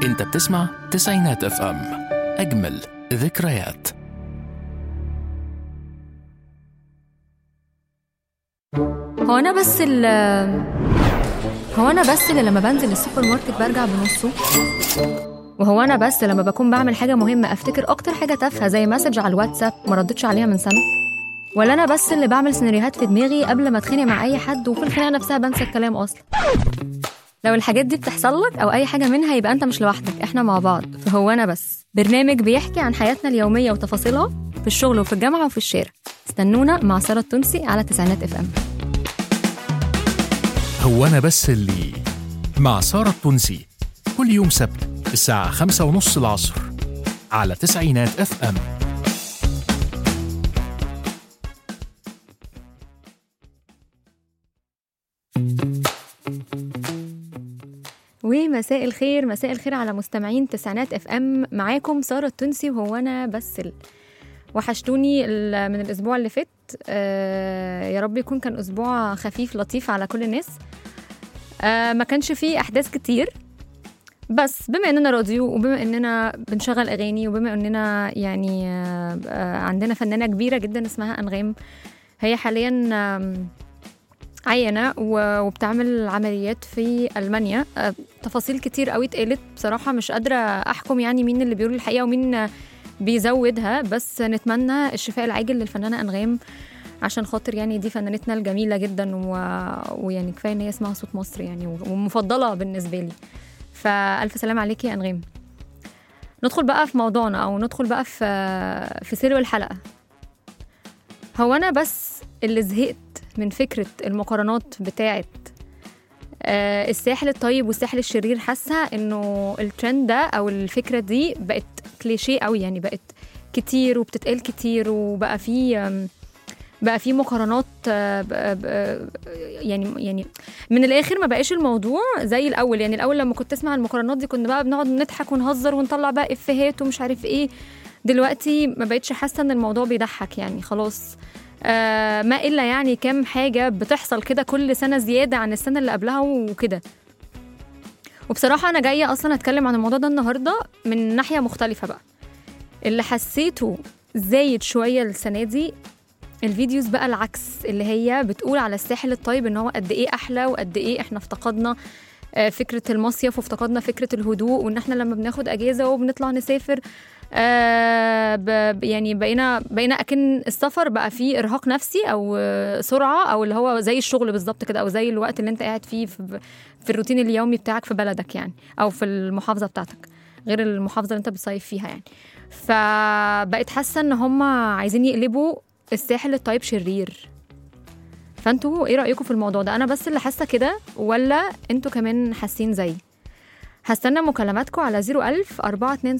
انت بتسمع تسعينات اف ام اجمل ذكريات هو انا بس ال هو انا بس اللي لما بنزل السوبر ماركت برجع بنصه وهو انا بس لما بكون بعمل حاجه مهمه افتكر اكتر حاجه تافهه زي مسج على الواتساب ما ردتش عليها من سنه ولا انا بس اللي بعمل سيناريوهات في دماغي قبل ما اتخانق مع اي حد وفي الخناقه نفسها بنسى الكلام اصلا لو الحاجات دي بتحصل لك او اي حاجه منها يبقى انت مش لوحدك احنا مع بعض فهو انا بس برنامج بيحكي عن حياتنا اليوميه وتفاصيلها في الشغل وفي الجامعه وفي الشارع استنونا مع ساره التونسي على تسعينات اف ام هو انا بس اللي مع سارة التونسي كل يوم سبت الساعة خمسة ونص العصر على تسعينات اف ام ومساء الخير مساء الخير على مستمعين تسعينات اف ام معاكم ساره التونسي وهو انا بس ال... وحشتوني ال- من الاسبوع اللي فات آه يا رب يكون كان اسبوع خفيف لطيف على كل الناس آه ما كانش فيه احداث كتير بس بما اننا راديو وبما اننا بنشغل اغاني وبما اننا يعني آه آه عندنا فنانه كبيره جدا اسمها انغام هي حاليا آم، عينة و- وبتعمل عمليات في ألمانيا آه، تفاصيل كتير قوي اتقالت بصراحة مش قادرة أحكم يعني مين اللي بيقول الحقيقة ومين آه، بيزودها بس نتمنى الشفاء العاجل للفنانة أنغام عشان خاطر يعني دي فنانتنا الجميلة جدا و... ويعني كفاية إن هي اسمها صوت مصر يعني و- ومفضلة بالنسبة لي فألف سلام عليكي يا أنغام ندخل بقى في موضوعنا أو ندخل بقى في في سلو الحلقة هو أنا بس اللي زهقت من فكرة المقارنات بتاعت آه، الساحل الطيب والساحل الشرير حاسة انه الترند ده او الفكرة دي بقت كليشيه قوي يعني بقت كتير وبتتقال كتير وبقى في آم، بقى في مقارنات آه، ب- ب- يعني يعني من الاخر ما بقاش الموضوع زي الاول يعني الاول لما كنت اسمع المقارنات دي كنا بقى بنقعد نضحك ونهزر ونطلع بقى افيهات ومش عارف ايه دلوقتي ما بقتش حاسه ان الموضوع بيضحك يعني خلاص آه ما الا يعني كام حاجه بتحصل كده كل سنه زياده عن السنه اللي قبلها وكده وبصراحه انا جايه اصلا اتكلم عن الموضوع ده النهارده من ناحيه مختلفه بقى اللي حسيته زايد شويه السنه دي الفيديوز بقى العكس اللي هي بتقول على الساحل الطيب ان هو قد ايه احلى وقد ايه احنا افتقدنا آه، فكره المصيف وافتقدنا فكره الهدوء وان احنا لما بناخد اجازه وبنطلع نسافر آه ب- ب- يعني بقينا بقينا اكن السفر بقى فيه ارهاق نفسي او آه، سرعه او اللي هو زي الشغل بالظبط كده او زي الوقت اللي انت قاعد فيه في, في الروتين اليومي بتاعك في بلدك يعني او في المحافظه بتاعتك غير المحافظه اللي انت بتصيف فيها يعني فبقيت حاسه ان هم عايزين يقلبوا الساحل الطيب شرير فانتوا ايه رايكم في الموضوع ده انا بس اللي حاسه كده ولا انتوا كمان حاسين زيي هستنى مكالماتكم على 01000 427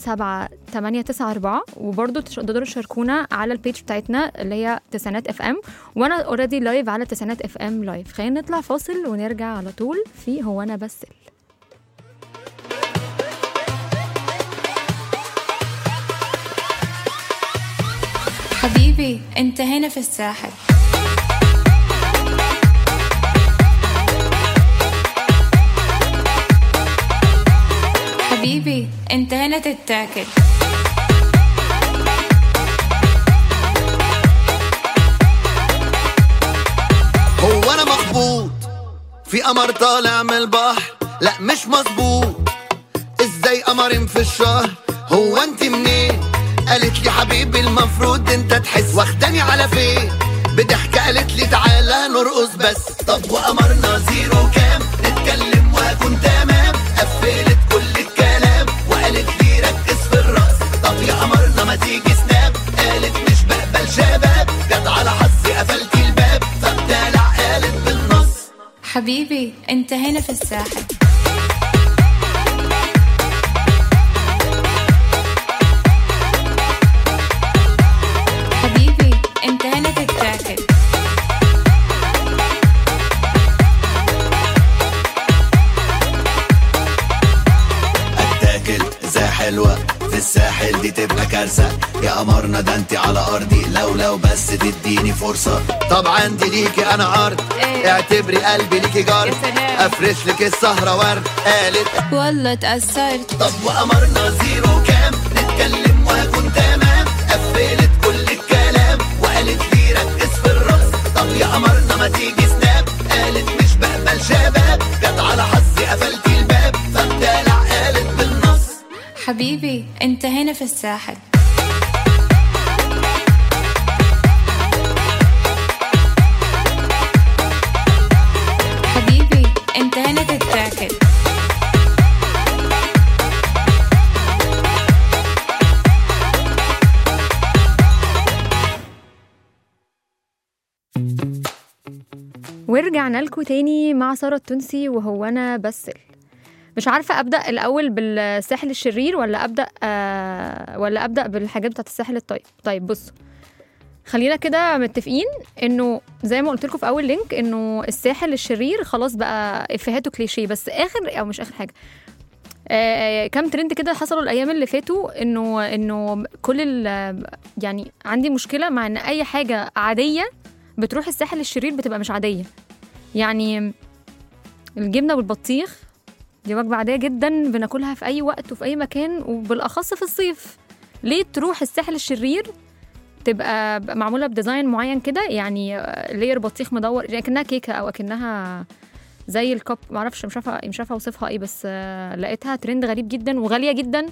894 وبرضه تقدروا تشاركونا على البيج بتاعتنا اللي هي تسعينات اف ام وانا اوريدي لايف على تسعينات اف ام لايف خلينا نطلع فاصل ونرجع على طول في هو انا بس حبيبي انت هنا في الساحل حبيبي انت هنا تتاكل هو انا مخبوط في قمر طالع من البحر لا مش مظبوط ازاي قمرين في الشهر هو انت منين قالت لي حبيبي المفروض انت تحس واخداني على فين بضحكة قالت لي تعالى نرقص بس طب وقمرنا زيرو كام نتكلم وهكون تمام قفلت كل الكلام وقالت لي ركز في الرقص طب يا قمرنا ما تيجي سناب قالت مش بقبل شباب جت على حظي قفلتي الباب فبدالع قالت بالنص حبيبي انت هنا في الساحل حبيبي انت هنا تتاكل اتاكل زي حلوة في الساحل دي تبقى كارثة يا قمرنا ده انت على ارضي لو لو بس تديني فرصة طبعا دي ليكي انا عرض إيه. اعتبري قلبي ليكي جار يا سلام. افرش لك السهرة ورد قالت والله اتأثرت طب وقمرنا زيرو كام نتكلم واكون تمام قفلت كل الكلام وقالت لي ركز في الرقص طب يا قمرنا ما تيجي سناب قالت مش بقبل شباب جت على حظي قفلت الباب فبدالع قالت بالنص حبيبي انت هنا في الساحل حبيبي انت هنا تتاكل ورجعنا لكم تاني مع سارة التونسي وهو أنا بسل مش عارفة أبدأ الأول بالساحل الشرير ولا أبدأ آه ولا أبدأ بالحاجات بتاعت الساحل الطيب طيب بصوا خلينا كده متفقين انه زي ما قلت لكم في اول لينك انه الساحل الشرير خلاص بقى افيهاته كليشيه بس اخر او مش اخر حاجه آه كام ترند كده حصلوا الايام اللي فاتوا انه انه كل ال- يعني عندي مشكله مع ان اي حاجه عاديه بتروح الساحل الشرير بتبقى مش عاديه يعني الجبنه بالبطيخ دي وجبه عاديه جدا بناكلها في اي وقت وفي اي مكان وبالاخص في الصيف ليه تروح الساحل الشرير تبقى ب- معموله بديزاين معين كده يعني لير بطيخ مدور يعني كأنها كيكه او اكنها زي الكب معرفش مش عارفه مش عارفه اوصفها ايه بس آه، لقيتها ترند غريب جدا وغاليه جدا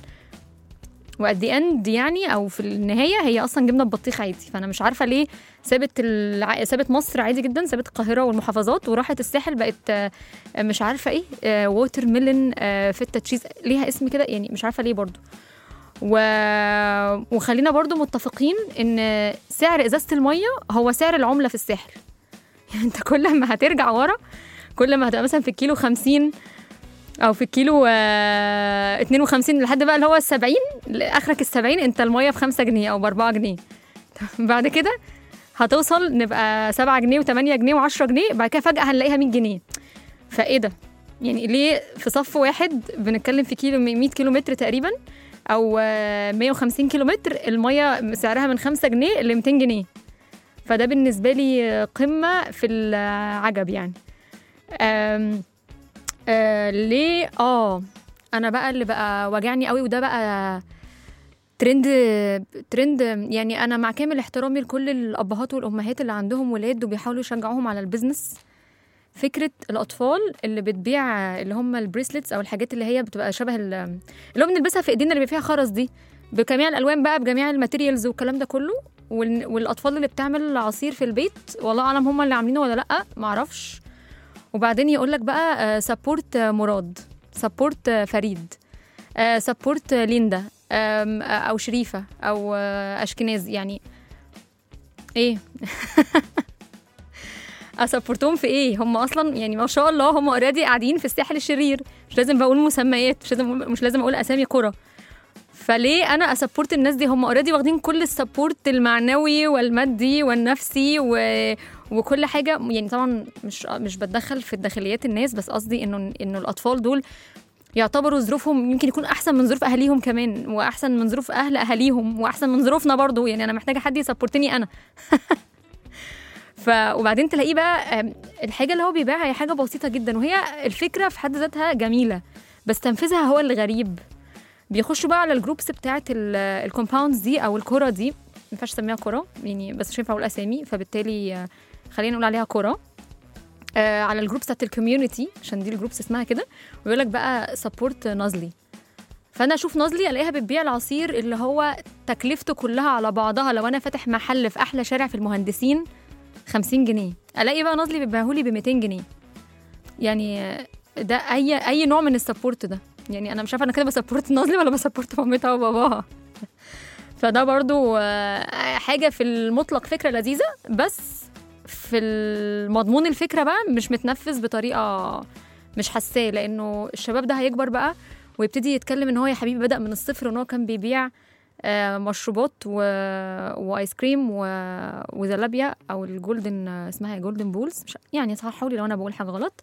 وات ذا اند يعني او في النهايه هي اصلا جبنه ببطيخ عادي فانا مش عارفه ليه سابت الع... سابت مصر عادي جدا سابت القاهره والمحافظات وراحت الساحل بقت آه، مش عارفه ايه ووتر ميلون فيتا تشيز ليها اسم كده يعني مش عارفه ليه برضو و... وخلينا برضو متفقين ان سعر ازازه الميه هو سعر العمله في الساحل يعني انت كل ما هترجع ورا كل ما هتبقى مثلا في الكيلو 50 او في الكيلو آه 52 لحد بقى اللي هو ال 70 اخرك ال 70 انت الميه ب 5 جنيه او ب 4 جنيه بعد كده هتوصل نبقى 7 جنيه و8 جنيه و10 جنيه بعد كده فجاه هنلاقيها 100 جنيه فايه ده يعني ليه في صف واحد بنتكلم في كيلو 100 كيلو متر تقريبا او آه، 150 كيلو متر الميه سعرها من 5 جنيه ل 200 جنيه فده بالنسبه لي قمه في العجب يعني أم آه ليه اه انا بقى اللي بقى واجعني قوي وده بقى ترند ترند يعني انا مع كامل احترامي لكل الابهات والامهات اللي عندهم ولاد وبيحاولوا يشجعوهم على البيزنس فكره الاطفال اللي بتبيع اللي هم البريسلتس او الحاجات اللي هي بتبقى شبه ال- اللي هو بنلبسها في ايدينا اللي بيبقى فيها خرز دي بجميع الالوان بقى بجميع الماتيريالز والكلام ده كله وال- والاطفال اللي بتعمل عصير في البيت والله اعلم هم اللي عاملينه ولا لا معرفش وبعدين يقول لك بقى سبورت مراد سبورت فريد سبورت ليندا آم، آه، او شريفه او آه، اشكناز يعني ايه اسبورتهم في ايه هم اصلا يعني ما شاء الله هم اوريدي قاعدين في الساحل الشرير مش لازم بقول مسميات مش لازم مش لازم اقول اسامي قرى فليه انا اسبورت الناس دي هم اوريدي واخدين كل السبورت المعنوي والمادي والنفسي و... وكل حاجه يعني طبعا مش مش بتدخل في داخليات الناس بس قصدي انه انه الاطفال دول يعتبروا ظروفهم يمكن يكون احسن من ظروف اهاليهم كمان واحسن من ظروف اهل اهاليهم واحسن من ظروفنا برضو يعني انا محتاجه حد يسبورتني انا ف وبعدين تلاقيه بقى آم، الحاجه اللي هو بيبيعها هي حاجه بسيطه جدا وهي الفكره في حد ذاتها جميله بس تنفيذها هو اللي غريب بيخشوا بقى على الجروبس بتاعت الكومباوندز دي او الكرة دي ما ينفعش اسميها كرة يعني بس مش هينفع اقول اسامي فبالتالي آه، خلينا نقول عليها كرة آه على الجروبس بتاعت الكوميونتي عشان دي الجروبس اسمها كده ويقول لك بقى سبورت نازلي فانا اشوف نازلي الاقيها بتبيع العصير اللي هو تكلفته كلها على بعضها لو انا فاتح محل في احلى شارع في المهندسين 50 جنيه الاقي بقى نازلي بيبيعهولي ب 200 جنيه يعني آه، ده اي اي نوع من السبورت ده يعني انا مش عارفه انا كده بسبورت نازلي ولا بسبورت مامتها وباباها فده برضو آه، حاجه في المطلق فكره لذيذه بس في المضمون الفكره بقى مش متنفذ بطريقه مش حساه لانه الشباب ده هيكبر بقى ويبتدي يتكلم ان هو يا حبيبي بدا من الصفر وان هو كان بيبيع آه، مشروبات و... وايس كريم و... وزلابيا او الجولدن آه، اسمها جولدن بولز مش... يعني صححوا لي لو انا بقول حاجه غلط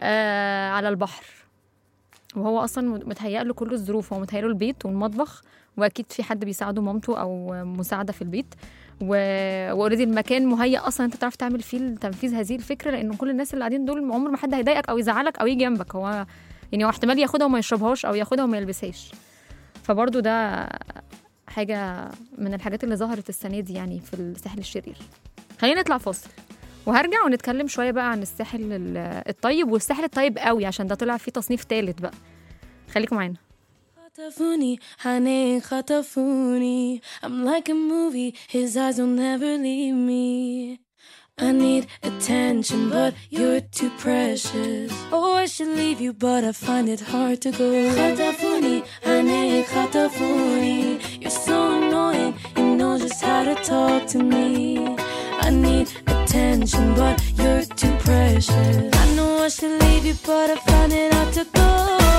آه على البحر وهو اصلا متهيأ له كل الظروف هو متهيأ له البيت والمطبخ واكيد في حد بيساعده مامته او مساعده في البيت واوريدي المكان مهيأ اصلا انت تعرف تعمل فيه تنفيذ هذه الفكره لان كل الناس اللي قاعدين دول عمر ما حد هيضايقك او يزعلك او يجي جنبك هو يعني هو احتمال ياخدها وما يشربهاش او ياخدها وما يلبسهاش فبرضه ده حاجه من الحاجات اللي ظهرت السنه دي يعني في الساحل الشرير خلينا نطلع فاصل وهرجع ونتكلم شويه بقى عن الساحل ال- الطيب والساحل الطيب قوي عشان ده طلع فيه تصنيف تالت بقى خليكم معانا خطفوني honey خطفوني I'm like a movie his eyes will never leave me I need attention but you're too precious Oh I should leave you but I find it hard to go خطفوني honey خطفوني You're so annoying you know just how to talk to me I need attention but you're too precious I know I should leave you but I find it hard to go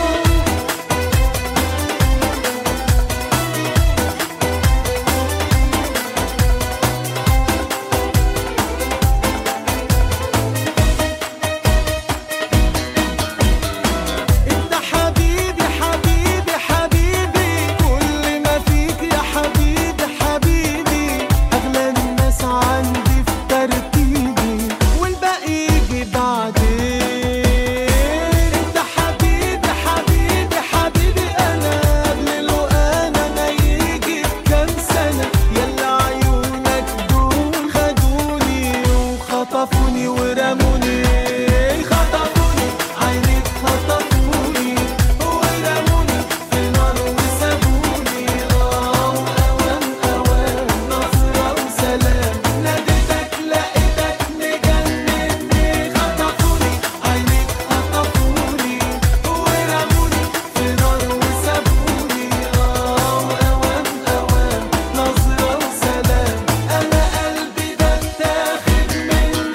انت حبيبي حبيبي حبيبي كل ما فيك يا حبيبي حبيبي اغلى الناس عندي في ترتيبي والباقي يجي بعدين انت حبيبي حبيبي حبيبي انا قبل لو انا ما يجي بكام سنه يلا عيونك دول خدوني وخطفوني ورموني خطفوني عينيك خطفوني ورموني في نار وسابوني اه اوان اوان نصرة وسلام ناديتك لقيتك مجنني خطفوني عينيك خطفوني ورموني في نار وسابوني اه اوان اوان نصرة وسلام انا قلبي ده اتاخد مني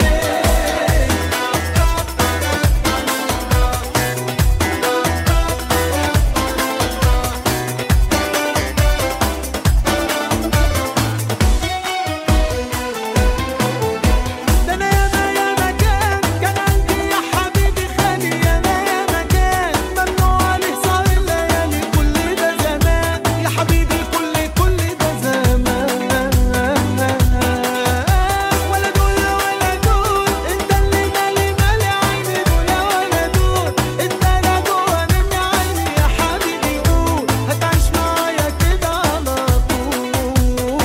ده انا ياما ياما كان كان عندي يا حبيبي خالي ياما ياما كان ممنوع عليه سهر الليالي كل ده زمان يا حبيبي كل كل ده زمان ولا دول ولا دول انت اللي مالي مالي عيني دول ولا دول انت انا جوا مني عيني يا حبيبي قول هتعيش معايا كده على طول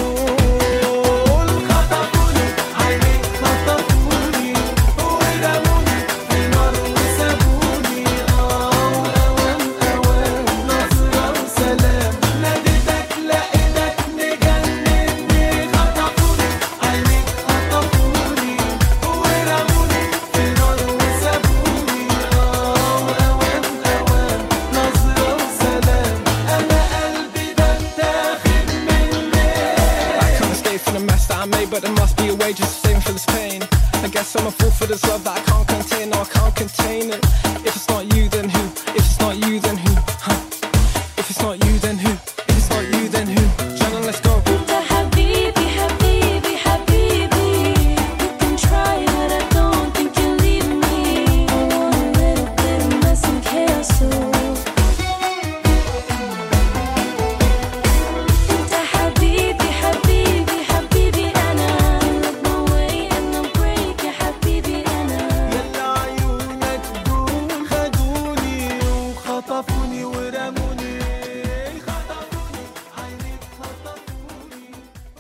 خطفوني عينيك خطفوني ورموني في نار وسابوني اه اوان اوان نصرة وسلام ناديتك لقيتك مجنني خطفوني عينيك خطفوني ورموني في نار وسابوني اه اوان اوان نصرة وسلام انا قلبي ده اتاخد مني I can't escape from the mess that I made, but there must be a way just to save for this pain. I guess I'm a fool for this love that I can't contain. No, I can't contain it. If it's not you, then who? If it's not you, then who? Huh? If it's not you, then who? If it's not you, then who? Shannon, let's go. انت حبيبي حبيبي حبيبي You can try but I don't think you'll leave me I want a little bit of mess and chaos so انت حبيبي حبيبي حبيبي انا Look my way and I'll break يا حبيبي انا يلا عيونك دول خدوني وخطفوني ورموني خطفوني عينيك خطفوني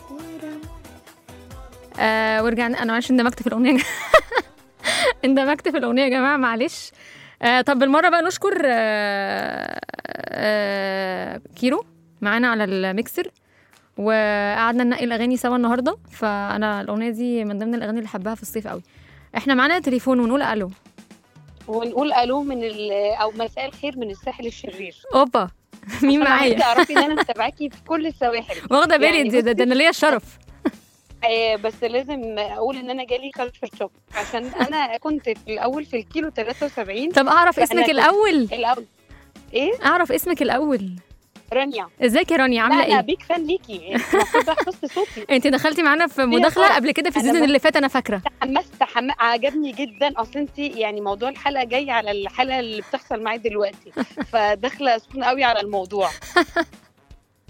آه ورجعنا انا معلش اندمجت في الاغنيه اندمجت في الاغنيه يا جماعه معلش آه طب بالمره بقى نشكر آه آه كيرو معانا على الميكسر وقعدنا ننقي الاغاني سوا النهارده فانا الاغنيه دي من ضمن الاغاني اللي حباها في الصيف قوي احنا معانا تليفون ونقول الو ونقول الو من ال او مساء الخير من الساحل الشرير اوبا مين عشان عايزة معايا تعرفي ان انا متابعاكي في كل السواحل واخده بالي يعني دي- ده, ده انا ليا الشرف آه بس لازم اقول ان انا جالي كالتشر شوك عشان انا كنت في الاول في الكيلو 73 طب اعرف فأنا اسمك كنت- الاول الاول ايه اعرف اسمك الاول رانيا ازيك يا رانيا عامله لا انا ايه بيك فان ليكي المفروض بقى حفظت صوتي انت دخلتي معانا في مداخله خالص. قبل كده في أنا السيزون ما- اللي فات انا فاكره تحمست تحم... عجبني جدا اصل انت يعني موضوع الحلقه جاي على الحلقه اللي بتحصل معايا دلوقتي فداخله سخونه قوي على الموضوع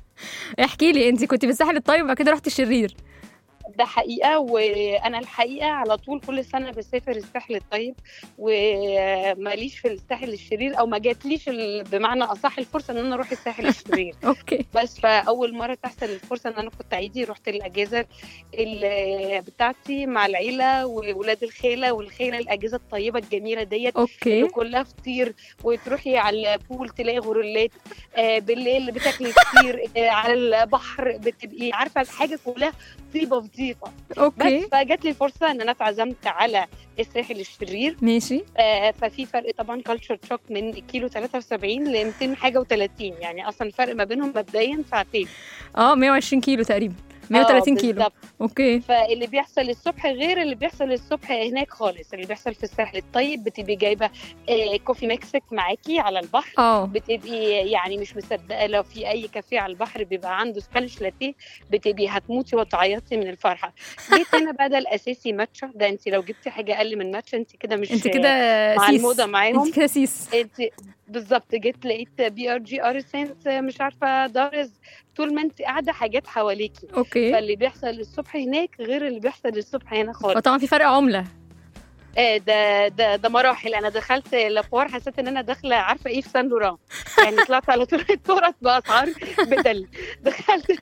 احكي لي انت كنت في الساحل الطيب وبعد كده رحت الشرير ده حقيقة وأنا الحقيقة على طول كل سنة بسافر الساحل الطيب وماليش في الساحل الشرير أو ما جاتليش ال- بمعنى أصح الفرصة إن أنا أروح الساحل الشرير اوكي بس فأول مرة تحصل الفرصة إن أنا كنت عيدي رحت الأجازة ال- بتاعتي مع العيلة وولاد الخالة والخالة الأجازة الطيبة الجميلة ديت اوكي اللي كلها فطير وتروحي على البول تلاقي غرولات آه بالليل بتاكلي فطير آه على البحر بتبقي عارفه الحاجه كلها طيبه في طيبه اوكي بس فجات لي الفرصه ان انا اتعزمت على الساحل الشرير ماشي آه ففي فرق طبعا كلتشر شوك من كيلو 73 ل 200 حاجه و30 يعني اصلا الفرق ما بينهم مبدئيا ساعتين اه 120 كيلو تقريبا 130 آه، كيلو بالظبط. اوكي فاللي بيحصل الصبح غير اللي بيحصل الصبح هناك خالص اللي بيحصل في الساحل الطيب بتبقي جايبه آه كوفي مكسك معاكي على البحر اه بتبقي يعني مش مصدقه لو في اي كافيه على البحر بيبقى عنده سبانيش لاتيه بتبقي هتموتي وتعيطي من الفرحه جيت هنا بقى ده الاساسي ماتشا ده انت لو جبتي حاجه اقل من ماتشا انت كده مش انت كده مع سيس الموضه معاهم انت كده سيس انت بالظبط جيت لقيت بي ار جي ار سنت مش عارفه دارز طول ما انت قاعده حاجات حواليكي اوكي فاللي بيحصل الصبح هناك غير اللي بيحصل الصبح هنا خالص فطبعا في فرق عمله آه، ده ده ده مراحل انا دخلت لابوار حسيت ان انا داخله عارفه ايه في سان لوران يعني طلعت على طول التورت باسعار بدل دخلت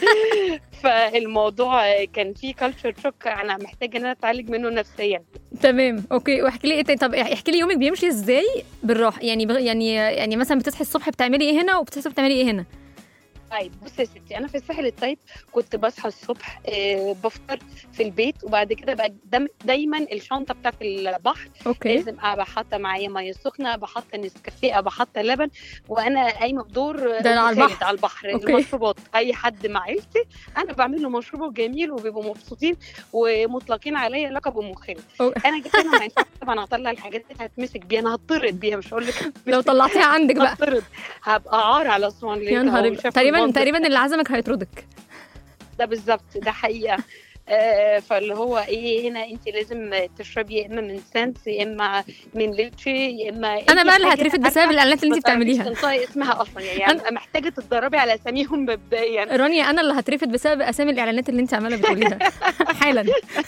فالموضوع كان فيه كلتشر شوك انا محتاجه ان انا اتعالج منه نفسيا تمام اوكي واحكي لي إيه تاني؟ طب احكي لي يومك بيمشي ازاي بالراحه يعني بغ... يعني يعني مثلا بتصحي الصبح بتعملي ايه هنا وبتصحي بتعملي ايه هنا طيب بصي يا ستي انا في الساحل الطيب كنت بصحى الصبح آه، بفطر في البيت وبعد كده بقى دم- دايما الشنطه بتاعت البحر اوكي لازم ابقى حاطه معايا ميه سخنه ابقى حاطه نسكافيه ابقى حاطه لبن وانا قايمه بدور ده على أم خالد البحر. على البحر أوكي. المشروبات اي حد مع عيلتي انا بعمل له مشروبه جميل وبيبقوا مبسوطين ومطلقين عليا لقب ام خالد أو- انا جيت هنا ما ينفعش طبعا اطلع الحاجات دي هتمسك بيها انا هطرد بيها مش هقول لك لو طلعتيها عندك بقى هطرد هبقى عار على اسوان ليه يا نهار هو أبيض. شاف تقريبا المنظر تقريبا اللي عزمك هيطردك ده بالظبط ده حقيقه آه، فاللي هو ايه هنا انت لازم تشربي يا اما من سانس يا اما من ليتشي يا اما انا أي بقى اللي حاجة هترفد عارفة بسبب الاعلانات اللي ما انت تعرفيش بتعمليها تنطقي اسمها اصلا يعني أنا- أنا محتاجه تتدربي على اساميهم مبدئيا رانيا انا اللي هترفد بسبب اسامي الاعلانات اللي انت عماله بتقوليها حالا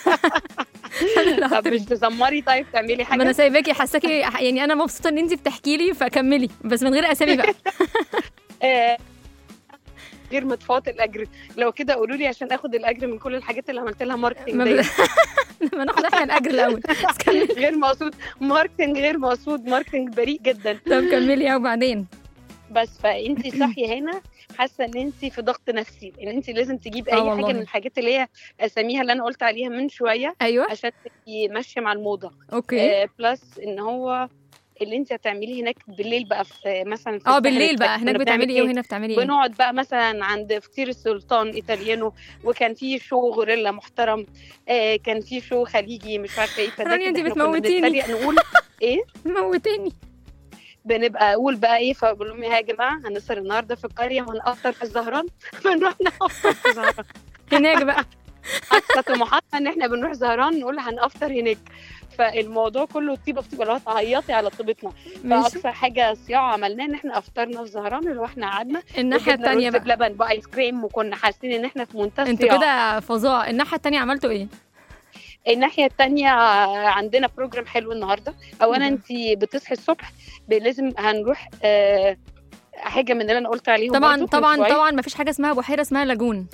انا اللي طب مش هترفد تزمري طيب تعملي ما انا حاجه سايباكي حاساكي يعني انا مبسوطه ان انت بتحكي لي فكملي بس من غير اسامي بقى آه، غير مدفوعات الاجر لو كده قولوا لي عشان اخد الاجر من كل الحاجات اللي عملت لها ماركتنج ما, ديت. ب... ما ناخد احنا الاجر الاول بس كملي غير مقصود ماركتنج غير مقصود ماركتنج بريء جدا طب كملي وبعدين بس فانت صاحيه هنا حاسه ان انت في ضغط نفسي ان انت لازم تجيب آه اي والله. حاجه من الحاجات اللي هي اساميها اللي انا قلت عليها من شويه ايوه عشان تبقي ماشيه مع الموضه اوكي آه بلس ان هو اللي انت هتعمليه هناك بالليل بقى في مثلا في اه الساحل بالليل بقى الطيب. هناك كنا بتعملي بنعمل ايه وهنا بتعملي ايه بنقعد بقى مثلا عند فطير السلطان ايطاليانو وكان في شو غوريلا محترم آه كان في شو خليجي مش عارفه ايه فده رانيا، كده انتي إحنا كنا بتموتيني. بنتريق نقول ايه موتني بنبقى اقول بقى ايه فبقول لهم يا جماعه هنسهر النهارده في القريه وهنفطر في الزهران بنروح نفطر في الزهران هناك بقى اقصى طموحاتنا ان احنا بنروح زهران نقول هنفطر هناك فالموضوع كله طيبه بتبقى اللي هو تعيطي على طيبتنا ماشي فاقصى حاجه صياعه عملناه ان احنا افطرنا في زهران اللي هو احنا قعدنا الناحيه وجبنا الثانيه رز بقى بلبن بايس كريم وكنا حاسين ان احنا في منتهى انتوا الصياعه كده فظاع الناحيه الثانيه عملتوا ايه الناحيه الثانيه عندنا بروجرام حلو النهارده اولا مهم. انت بتصحي الصبح ب- لازم هنروح آه، حاجه من اللي انا قلت عليهم طبعا برضو من طبعا شوية. طبعا ما فيش حاجه اسمها بحيره اسمها لاجون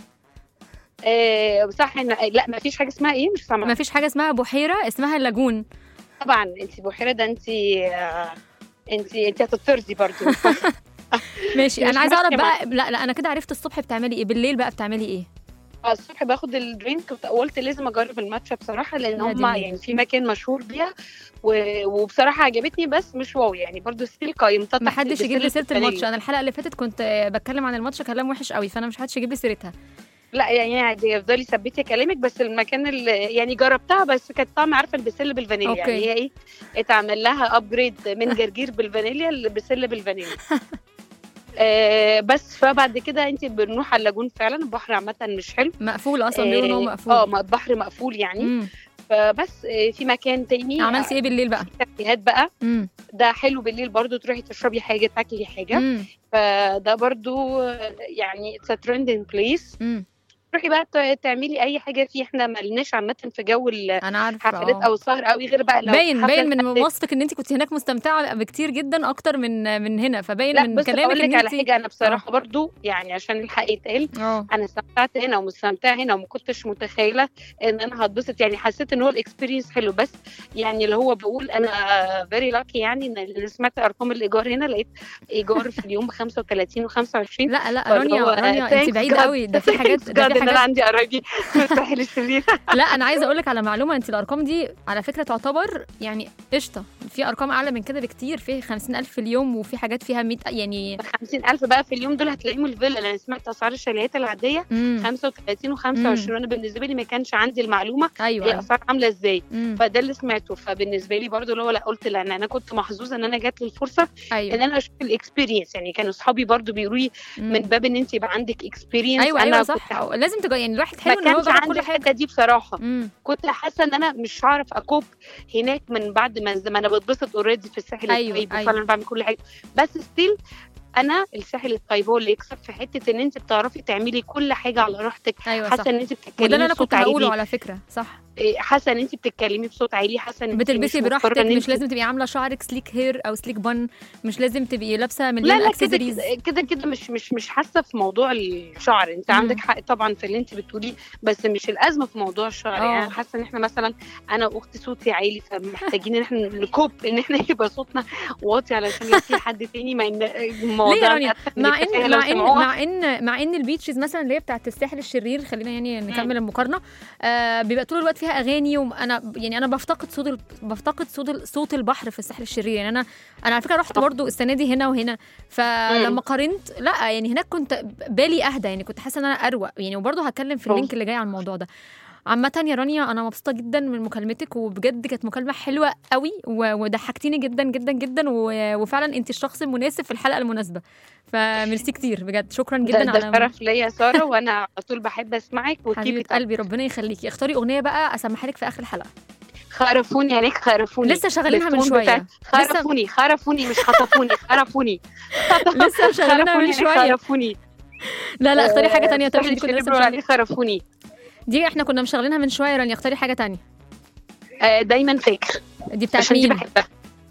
آه، صح إن- لا ما فيش حاجه اسمها ايه مش سامعه ما فيش حاجه اسمها بحيره اسمها لاجون طبعا انت بحيره ده انت آه، انت انت هتطردي برضو ماشي مش انا عايزه اعرف ماشية بقى لا لا انا كده عرفت الصبح بتعملي ايه بالليل بقى بتعملي ايه آه، الصبح باخد الدرينك قلت لازم اجرب الماتشا بصراحه لان يا هم دي النيل. يعني في مكان مشهور بيها و- وبصراحه عجبتني بس مش واو يعني برضو ستيل قيمتها ما تحت حدش يجيب لي بسلة سيره الفانيليا. الماتش انا الحلقه اللي فاتت كنت آه، بتكلم عن الماتش كلام وحش قوي فانا مش حدش يجيب لي سيرتها لا يعني عادي افضلي ثبتي كلامك بس المكان اللي يعني جربتها بس كانت طعم عارفه البسله بالفانيليا أوكي. يعني هي ايه اتعمل لها ابجريد من جرجير بالفانيليا لبسله بالفانيليا آه بس فبعد كده انت بنروح على اللاجون فعلا البحر عامه مش حلو مقفول اصلا بيقولوا ان هو اه مقفول آه، البحر مقفول يعني مم. فبس آه، في مكان تاني عملتي ايه بالليل بقى كافيهات بقى امم ده حلو بالليل برضو تروحي تشربي حاجه تاكلي حاجه امم فده برضو آه، يعني اتس ترندنج بليس امم تروحي بقى ت- تعملي اي حاجه فيه احنا ملناش عامه في جو انا عارفه الحفلات آه. او السهر قوي غير بقى لو باين حفلة باين من اتحددت. وصفك ان انت كنت هناك مستمتعه بكتير جدا اكتر من من هنا فباين لا من بس كلامك اقول ان لك على انت حاجه انا بصراحه برضو يعني عشان الحق يتقال اه انا استمتعت هنا ومستمتعه هنا وما كنتش متخيله ان انا هتبسط يعني حسيت ان هو الاكسبيرينس حلو بس يعني اللي هو بقول انا فيري لاكي يعني ان أنا سمعت ارقام الايجار هنا لقيت ايجار في اليوم ب 35 و25 لا لا رانيا رانيا انت بعيده قوي ده في حاجات ده ده في ان انا حاجات عندي قرايبي في الساحل الشرير لا انا عايزه اقول لك على معلومه انت الارقام دي على فكره تعتبر يعني قشطه في ارقام اعلى من كده بكتير في 50000 في اليوم وفي حاجات فيها 100 يعني 50000 بقى في اليوم دول هتلاقيهم الفيلا انا سمعت اسعار الشاليهات العاديه امم 35 و25 وانا بالنسبه لي ما كانش عندي المعلومه ايوه هي أيوة. اسعار عامله ازاي مم. فده اللي سمعته فبالنسبه لي برضو اللي هو لا قلت لا انا كنت محظوظه ان انا جات لي الفرصه ان ايوه انا اشوف الاكسبيرينس يعني كانوا اصحابي برضو بيقولوا لي مم. من باب ان انت يبقى عندك اكسبيرينس ايوه انا ايوه كنت صح لازم تجا يعني الواحد ما حلو ان هو كانش يجرب عندي كل حاجه الحته دي بصراحه امم كنت حاسه ان انا مش هعرف اكوب هناك من بعد ما ما انا بتبسط اوريدي في الساحل أيوة، الطيب أيوة. وفعلا بعمل كل حاجه بس ستيل انا الساحل الطيب هو اللي يكسب في حته ان انت بتعرفي تعملي كل حاجه على راحتك ايوه صح حاسه ان انت بتتكلمي وده اللي انا بصوت كنت هقوله عالي على فكره صح إيه، حاسه ان انت بتتكلمي بصوت عالي حاسه ان انت بتلبسي مش مضطرة براحتك إن مش انت- لازم تبقي عامله شعرك سليك هير او سليك بن مش لازم تبقي لابسه لا مليون لا كده اكسسوارز كده كده كده مش مش مش حاسه في موضوع الشعر انت مم. عندك حق طبعا في اللي انت بتقوليه بس مش الازمه في موضوع الشعر اه. يعني أنا حاسه ان احنا مثلا انا واختي صوتي عالي فمحتاجين ان احنا نكوب ان احنا يبقى صوتنا واطي علشان لو في حد تاني ما ان الموضوع ليه يا رانيا ده مع نتفاهم ان لو مع ان سمعوها. مع ان مع ان البيتشز مثلا اللي هي بتاعت الساحل الشرير خلينا يعني نكمل المقارنه آه بيبقى طول الوقت فيها اغاني وانا يعني انا بفتقد صوت ال... بفتقد صوت ال... صوت البحر في الساحل الشرير يعني انا انا على فكره رحت برضو السنه دي هنا وهنا فلما قارنت لا يعني هناك كنت بالي اهدى يعني كنت حاسه ان انا اروق يعني وبرضو هتكلم في أوه. اللينك اللي جاي عن الموضوع ده عامة يا رانيا أنا مبسوطة جدا من مكالمتك وبجد كانت مكالمة حلوة قوي و- وضحكتيني جدا جدا جدا و- وفعلا أنت الشخص المناسب في الحلقة المناسبة فميرسي كتير بجد شكرا ده, جدا ده على شرف ليا يا ساره وانا على طول بحب اسمعك حبيبة وكيبي قلبي ربنا يخليكي اختاري أغنية بقى أسمعها لك في آخر الحلقة خرفوني عليك خرفوني لسه شغالينها من بالتون شوية. بتاع- خرفوني خرفوني مش خطفوني خرفوني لسه مشغلينها من خرفوني شوية خرفوني لا لا اختاري حاجة تانية طب الساحل دي كنا الشرير لسه بيقولوا مشغلين- عليه خرفوني دي احنا كنا مشغلينها من شوية يا رانيا اختاري حاجة تانية آه، دايما فاكر دي بتاعت عشان دي مين؟ بحبها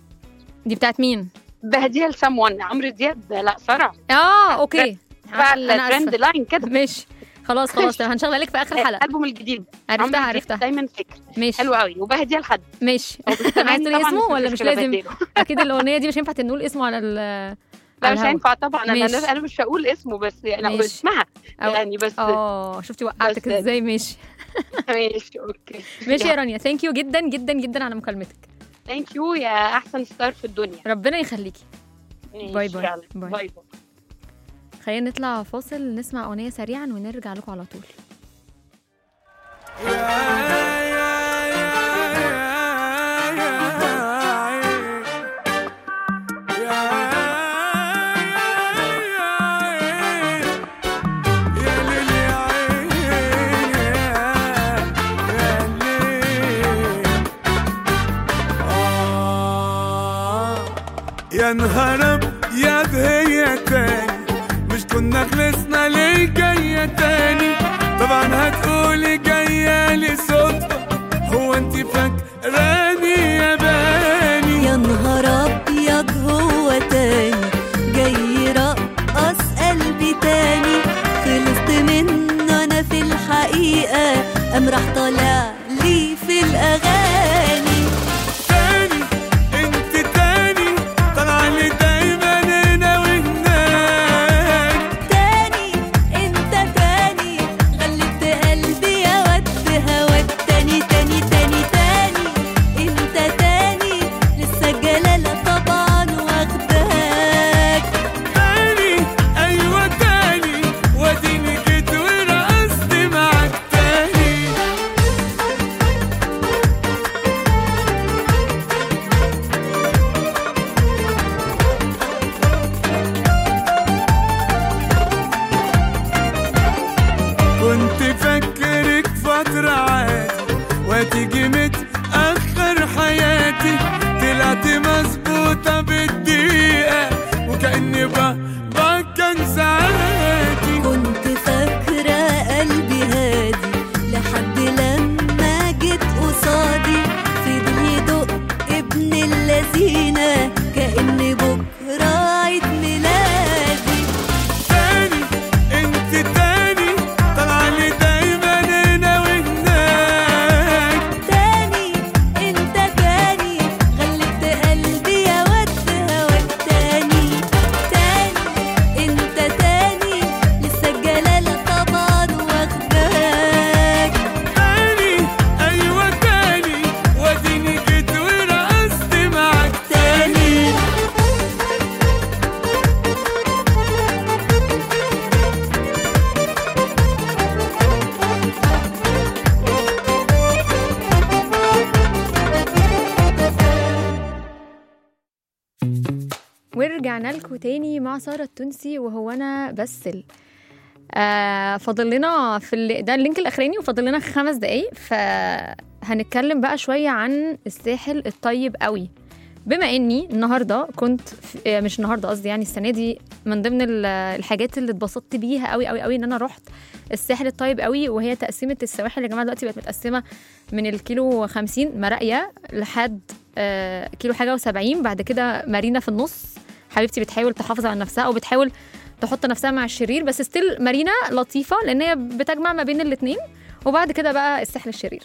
دي بتاعت مين؟ بهديها لسمون عمرو دياب لا ساره اه اوكي بقى أنا الترند آسفة. لاين كده ماشي خلاص خلاص تمام هنشغلها لك في آخر الحلقة الالبوم الجديد عمرو عرفتها دياب عرفتها دايما فاكر ماشي حلو قوي وبهديها لحد ماشي عايز وبالسمعني تقولي طبعاً اسمه مفيش ولا مش مشكلة لازم؟ بديله. اكيد الاغنيه دي مش هينفع نقول اسمه على ال لا على مش الهوا. هينفع طبعا انا ماشي. انا مش هقول اسمه بس يعني لا ماشي. اسمها أو- يعني بس اه شفتي وقعتك بس- ازاي ماشي ماشي اوكي ماشي يا رانيا ثانك يو جدا جدا جدا على مكالمتك ثانك يو يا احسن ستار في الدنيا ربنا يخليكي ماشي، باي باي. يلا. باي. باي باي خلينا نطلع فاصل نسمع اغنيه سريعا ونرجع لكم على طول يا نهار يا هي تاني مش كنا خلصنا ليه جاية تاني طبعا هتقولي جاية لي صدفة هو انت فاكراني يا باني يا نهار ابيض هو تاني جاي يرقص قلبي تاني خلصت منه انا في الحقيقه قام راح طالع لي في الاغاني تاني انت تاني طالعة لي دايما هنا وهناك تاني انت تاني غلبت قلبي يا ود هواك تاني تاني تاني تاني ورجعنا لكم تاني مع سارة التونسي وهو أنا بسل آه فاضل لنا في ال... ده اللينك الأخراني وفاضل لنا خمس دقايق فهنتكلم بقى شوية عن الساحل الطيب قوي بما اني النهارده كنت في... آه، مش النهارده قصدي يعني السنه دي من ضمن ال- الحاجات اللي اتبسطت بيها قوي قوي قوي ان انا رحت الساحل الطيب قوي وهي تقسيمه السواحل يا جماعه دلوقتي بقت متقسمه من الكيلو 50 مراقيه لحد آه، كيلو حاجه و70 بعد كده مارينا في النص حبيبتي بتحاول تحافظ على نفسها او بتحاول تحط نفسها مع الشرير بس ستيل مارينا لطيفه لان هي بتجمع ما بين الاثنين وبعد كده بقى الساحل الشرير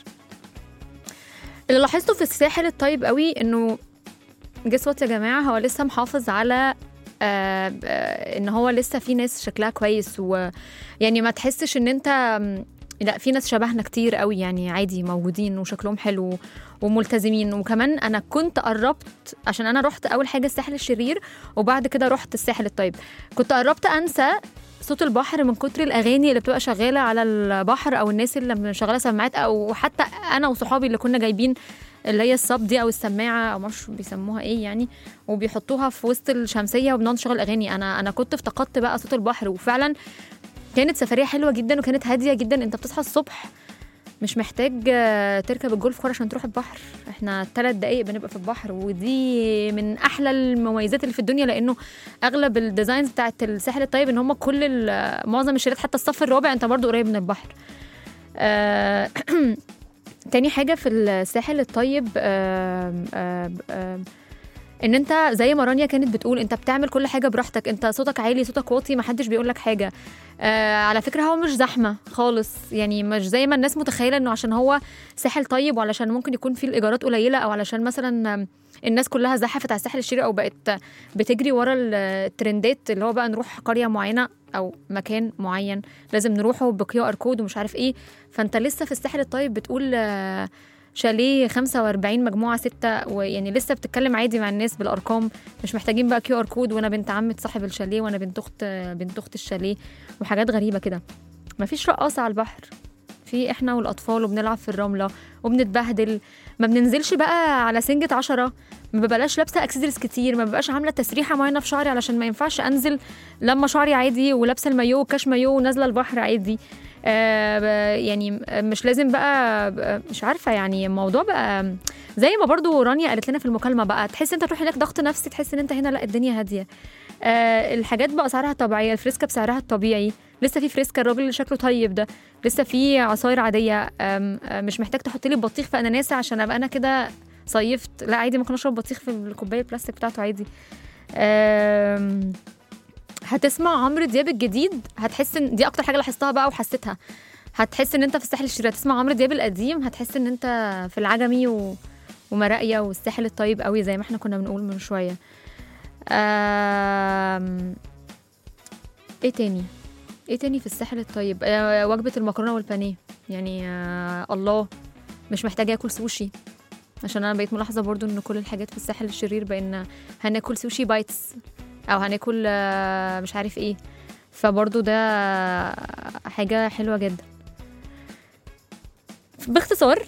اللي لاحظته في الساحل الطيب قوي انه جس وات يا جماعه هو لسه محافظ على آه آه ان هو لسه في ناس شكلها كويس ويعني ما تحسش ان انت لا في ناس شبهنا كتير قوي يعني عادي موجودين وشكلهم حلو وملتزمين وكمان انا كنت قربت عشان انا رحت اول حاجه الساحل الشرير وبعد كده رحت الساحل الطيب كنت قربت انسى صوت البحر من كتر الاغاني اللي بتبقى شغاله على البحر او الناس اللي شغاله سماعات او حتى انا وصحابي اللي كنا جايبين اللي هي الصب دي او السماعه او معرفش بيسموها ايه يعني وبيحطوها في وسط الشمسيه وبنقعد نشغل اغاني انا انا كنت افتقدت بقى صوت البحر وفعلا كانت سفريه حلوه جدا وكانت هاديه جدا انت بتصحى الصبح مش محتاج آه، تركب الجولف كار عشان تروح البحر احنا ثلاث دقايق بنبقى في البحر ودي من احلى المميزات اللي في الدنيا لانه اغلب الديزاينز بتاعت الساحل الطيب ان هم كل ال- معظم الشاليات حتى الصف الرابع انت برضو قريب من البحر آه، تاني حاجه في الساحل الطيب آم، آم، آم، ان انت زي ما رانيا كانت بتقول انت بتعمل كل حاجه براحتك انت صوتك عالي صوتك واطي محدش بيقول لك حاجه آه على فكره هو مش زحمه خالص يعني مش زي ما الناس متخيله انه عشان هو ساحل طيب وعلشان ممكن يكون فيه الايجارات قليله او علشان مثلا آم، الناس كلها زحفت على الساحل الشرير او بقت بتجري ورا الترندات اللي هو بقى نروح قريه معينه او مكان معين لازم نروحه بكيو ار كود ومش عارف ايه فانت لسه في الساحل الطيب بتقول آه، شاليه 45 مجموعه ستة ويعني لسه بتتكلم عادي مع الناس بالارقام مش محتاجين بقى كيو ار كود وانا بنت عمة صاحب الشاليه وانا بنت اخت بنت اخت الشاليه وحاجات غريبه كده مفيش رقاصه على البحر في احنا والاطفال وبنلعب في الرمله وبنتبهدل ما بننزلش بقى على سنجة عشرة ما ببقاش لابسه اكسسوارز كتير ما ببقاش عامله تسريحه معينه في شعري علشان ما ينفعش انزل لما شعري عادي ولابسه المايو وكاش مايو ونازله البحر عادي آه ب- يعني مش لازم بقى ب- مش عارفه يعني الموضوع بقى زي ما برضو رانيا قالت لنا في المكالمه بقى تحس انت تروح هناك ضغط نفسي تحس ان انت هنا لا الدنيا هاديه آه الحاجات باسعارها طبيعيه الفريسكا بسعرها الطبيعي لسه في فريسكا الراجل اللي شكله طيب ده لسه في عصاير عاديه آم، آه مش محتاج تحط لي بطيخ في اناناسه عشان ابقى انا كده صيفت لا عادي ممكن اشرب بطيخ في الكوبايه البلاستيك بتاعته عادي آم، هتسمع عمرو دياب الجديد هتحس ان دي اكتر حاجه لاحظتها بقى وحسيتها هتحس ان انت في الساحل الشرير هتسمع عمرو دياب القديم هتحس ان انت في العجمي و... ومراقيه والساحل الطيب قوي زي ما احنا كنا بنقول من شويه آم... ايه تاني ايه تاني في الساحل الطيب آه وجبه المكرونه والبانيه يعني آه الله مش محتاجه اكل سوشي عشان انا بقيت ملاحظه برضو ان كل الحاجات في الساحل الشرير بان هناكل سوشي بايتس او هناكل آه، مش عارف ايه فبرضو ده حاجه حلوه جدا باختصار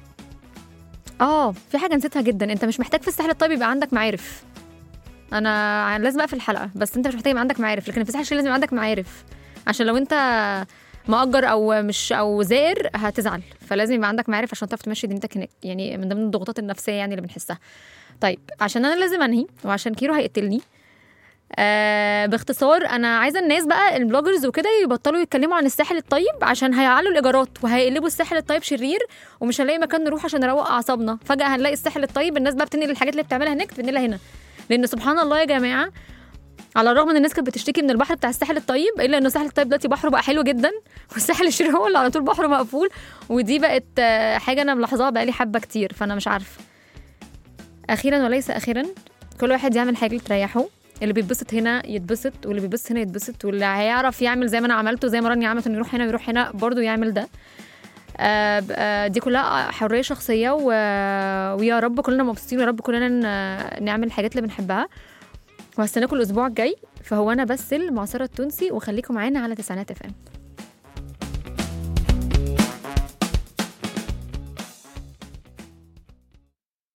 اه في حاجه نسيتها جدا انت مش محتاج في الساحل الطيب يبقى عندك معارف انا لازم اقفل الحلقه بس انت مش محتاج يبقى عندك معارف لكن في الساحل الشرير لازم يبقى عندك معارف عشان لو انت مؤجر او مش او زائر هتزعل فلازم يبقى عندك معارف عشان تعرف تمشي دنيتك هناك يعني من ضمن الضغوطات النفسيه يعني اللي بنحسها طيب عشان انا لازم انهي وعشان كيرو هيقتلني آه باختصار انا عايزه الناس بقى البلوجرز وكده يبطلوا يتكلموا عن الساحل الطيب عشان هيعلوا الايجارات وهيقلبوا الساحل الطيب شرير ومش هنلاقي مكان نروح عشان نروق اعصابنا فجاه هنلاقي الساحل الطيب الناس بقى بتنقل الحاجات اللي بتعملها هناك تنقلها هنا لان سبحان الله يا جماعه على الرغم ان الناس كانت بتشتكي من البحر بتاع الساحل الطيب الا انه الساحل الطيب دلوقتي بحره بقى حلو جدا والساحل الشرير هو اللي على طول بحره مقفول ودي بقت آه، حاجه انا ملاحظاها بقالي حبه كتير فانا مش عارفه اخيرا وليس اخيرا كل واحد يعمل حاجه اللي تريحه اللي بيتبسط هنا يتبسط واللي بيتبسط هنا يتبسط واللي هيعرف يعمل زي ما انا عملته زي ما رانيا عملت انه يروح هنا ويروح هنا برضه يعمل ده آه، ب- آه، دي كلها حريه شخصيه و... ويا رب كلنا مبسوطين ويا رب كلنا ن- نعمل الحاجات اللي بنحبها وهستناكم الاسبوع الجاي فهو انا بسل معصره التونسي وخليكم معانا على تسعينات اف ام